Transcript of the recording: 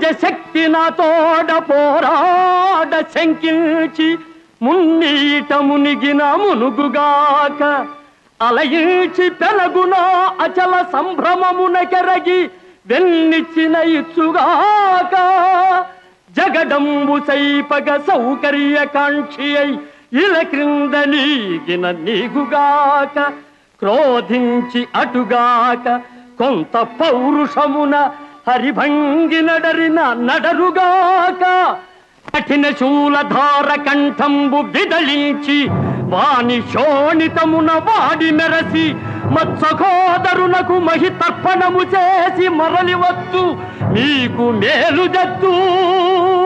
శక్తి నాతోడ పోరాడ శంకించి మున్నీట మునిగిన మునుగుగాక అలయించి పెరగునా అచల సంభ్రమమున కెరగి వెన్నిచ్చిన ఇచ్చుగాక జగడంబు సైపగ సౌకర్య కాంక్షి అయి ఇల క్రింద నీగిన నీగుగాక క్రోధించి అటుగాక కొంత పౌరుషమున హరిభంగి నడరిన నడరుగాక కఠిన శూలధార కంఠంబు విదళించి వాని శోణితమున వాడి మెరసి మత్సఖోదరునకు మహితర్పణము చేసి మరలి వద్దు మీకు మేలు జద్దు